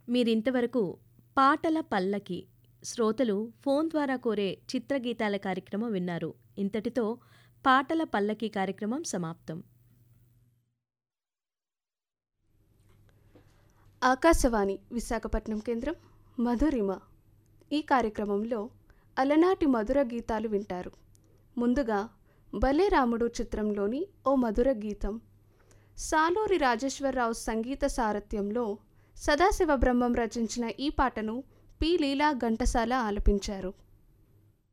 మీరింతవరకు పాటల పల్లకి శ్రోతలు ఫోన్ ద్వారా కోరే చిత్రగీతాల కార్యక్రమం విన్నారు ఇంతటితో పాటల పల్లకి కార్యక్రమం సమాప్తం ఆకాశవాణి విశాఖపట్నం కేంద్రం మధురిమ ఈ కార్యక్రమంలో అలనాటి మధుర గీతాలు వింటారు ముందుగా భలే రాముడు చిత్రంలోని ఓ మధుర గీతం సాలూరి రాజేశ్వరరావు సంగీత సారథ్యంలో సదాశివ బ్రహ్మం రచించిన ఈ పాటను పి లీలా ఘంటసాల ఆలపించారు